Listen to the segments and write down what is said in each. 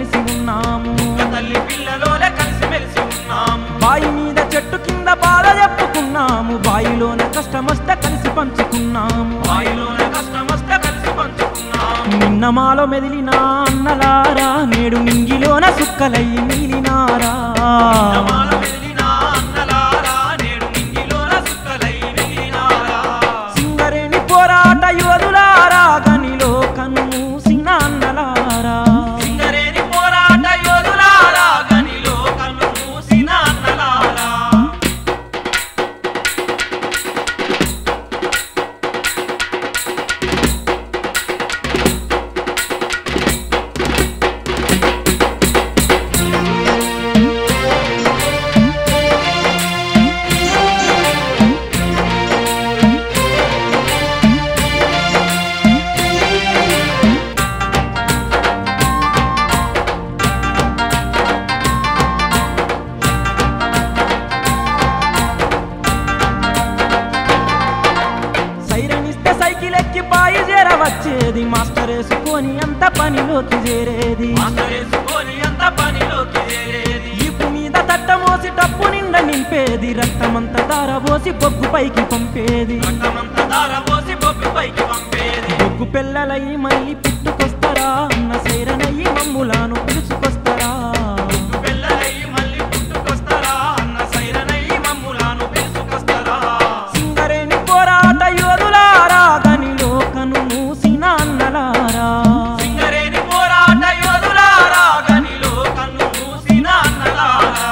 మెలిసి ఉన్నాము తల్లి పిల్లలోనే కలిసి మెలిసి ఉన్నాము బాయి మీద చెట్టు కింద బాధ చెప్పుకున్నాము బాయిలోన కష్టమొస్తే కలిసి పంచుకున్నాము బాయిలోన కష్టమొస్తే కలిసి పంచుకున్నాము నిన్న మాలో మెదిలిన అన్నలారా నేడు నింగిలోన సుక్కలయ్యి మిగిలినారా నమాల మెదిలిన అన్నలారా, నేడు నింగిలోన సుక్కలై మిగిలినారా. సింగరేణి పోరాట యోధులారా గనిలో కన్ను మూసిన అన్నలారా సింగరేణి పోరాట యోధులారా, గనిలో కన్ను మూసిన అన్నలారా. సైరన్ ఇస్తే సైకిల్ ఎక్కి పాయి చేర వచ్చేది మాస్టర్ వేసుకొని అంత పనిలోకి చేరేది మాస్టరేసుకొని అంత పనిలోకి చేరేది. ఈపు మీద తట్ట మోసి డబ్బు నిండా నింపేది రక్తమంత దారబోసి బొగ్గు పైకి పంపేది రక్తమంత ధారపోసి బొబ్బి పైకి పంపేది. బొగ్గు పిల్లలయ్యి మళ్ళీ పుట్టుకొస్తారా అన్న సైరనయ్యి మమ్ములాను పిలుచుకొస్తారా పిల్లలయ్యి మళ్ళీ పుట్టుకొస్తారా అన్న సైరనయ్యి మమ్ములాను పిలుచుకొస్తారా సింగరేణి పోరాట యోధులారా గనిలో కను మూసిన అన్నలారా సింగరేణి పోరాట యోధులారా గనిలో కన్ను మూసిన అన్నలారా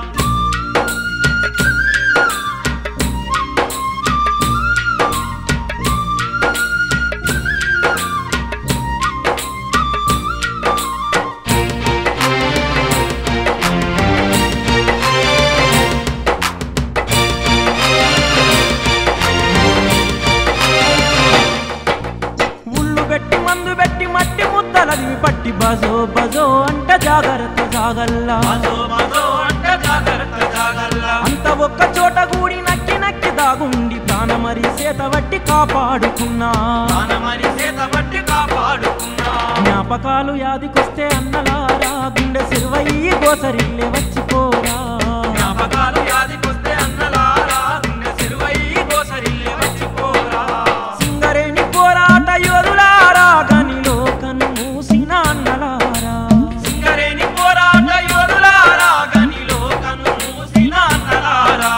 ఉళ్ళు పెట్టి మందు పెట్టి మట్టి ముద్దలది పట్టి బజో బజో అంట జాగ్రత్త జాగల్లా మధో మధో అంట జాగ్రత్త జాగల్ల అంత ఒక్క చోట కూడి నక్కి నక్కి దాగుండి ప్రాణమరి సేత వట్టి కాపాడుకున్నా ప్రాణమని చేత పట్టి కాపాడుకున్నా జ్ఞాపకాలు యాదికొస్తే అన్నలారా గుండె సిరువయ్యి గోసరిల్లే వచ్చిపోరా జ్ఞాపకాలు యాదికొస్తే అన్నలారా గుండె సిరువయ్యి గోసరిల్లే వచ్చిపోరా సింగరేణి పోరాట యోధులారా గనిలో కన్ను మూసిన అన్నలారా సింగరేణి పోరాట యోధులారా గనిలో కన్ను మూసిన అన్నలారా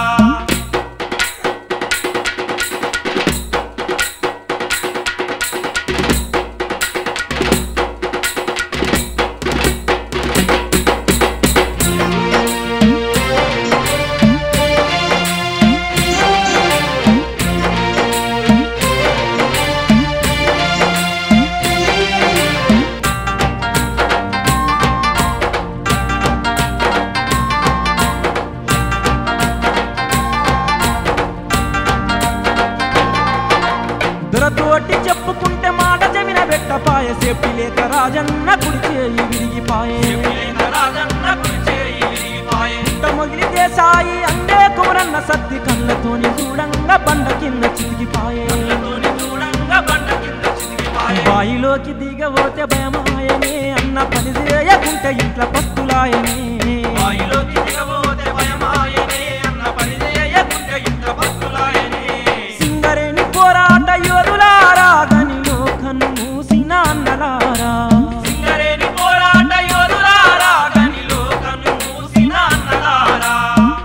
దొరతోటి చెప్పుకుంటే మాట జమిన పెట్టపాయ సేఫ్టీ లేక రాజన్న కుడి చేయి విరిగిపాయే చెప్పులేక రాజన్న కుడిచేయి విరిగిపాయే. పుట్ట మొగిలి దేశాయి అందే కుమరన్న సత్తి కళ్ళతోని చూడంగా బండ కింద చితికిపాయే కళ్ళతోని చూడంగా బండ కింద చితికిపాయే. బాయిలోకి దిగబోతే భయమాయనే అన్న పని చేయకుంటే ఇంట్లో పస్తులాయనే బాయిలోకి దిగబోతే భయమాయనే, అన్న పని చేయకుంటే ఇంత భక్తులాయనే. సింగరేణి పోరాట యోధులారా గనిలో కన్ను మూసిన అన్నలారా సింగరేణి పోరాట యోధులారా, గనిలో కన్ను మూసిన అన్నలారా.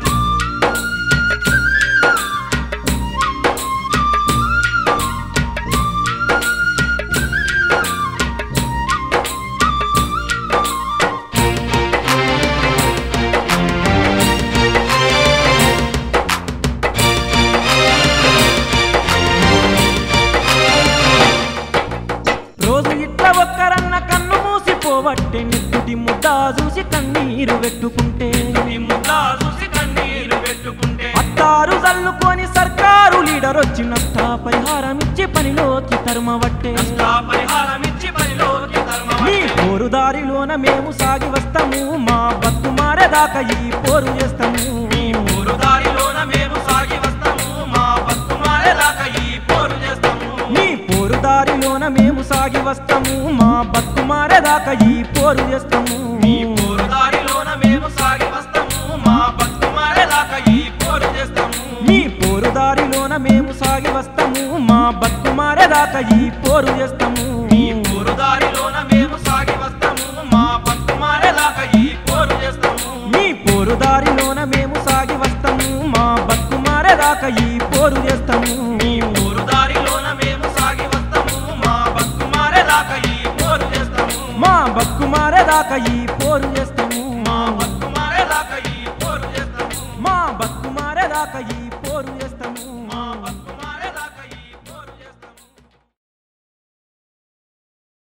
రోజు ఇట్ల ఒక్కరన్న కన్ను మూసిపోవట్టే నెత్తుటి ముద్ద చూసి కన్నీరు పెట్టుకుంటే ఈ ముద్దా చూసి కన్నీరు పెట్టుకుంటే అత్తారు జల్లుకొని సర్కారు లీడర్ వచ్చి నష్ట పరిహారం ఇచ్చి పనిలోకి తరుమవట్టే నష్టా పరిహారమిచ్చి పనిలోకి ధర్మమని ఈ పోరు దారిలోన మేము సాగి వస్తాము మా బతుకు మారేదాకా ఈ పోరు చేస్తాము ఊరు దారిలోన మేము సాగి వస్తాము మా బతుకు మారేదాకా ఈ పోరు చేస్తాము నీ పోరు దారిలోన మేము సాగి వస్తాము మా బతుకు మారేదాకా ఈ పోరు చేస్తాము మారేదాకా ఈ పోరు చేస్తాము మీ పోరు దారిలోన మేము సాగి వస్తాము మా బతుకు మారేదాకా ఈ పోరు చేస్తాము మీ పోరు దారిలోన మేము సాగి వస్తాము మా బతుకు మారేదాకా ఈ పోరు చేస్తాము మీ పోరు దారిలోన మేము సాగి వస్తాము మా బతుకు మారేదాకా ఈ పోరు చేస్తాము మా బతుకు మారేదాకా ఈ పోరు చేస్తాము మా బతుకు మారేదాకా ఈ పోరు చేస్తాము మా బతుకు మారేదాకా ఈ పోరు చేస్తాము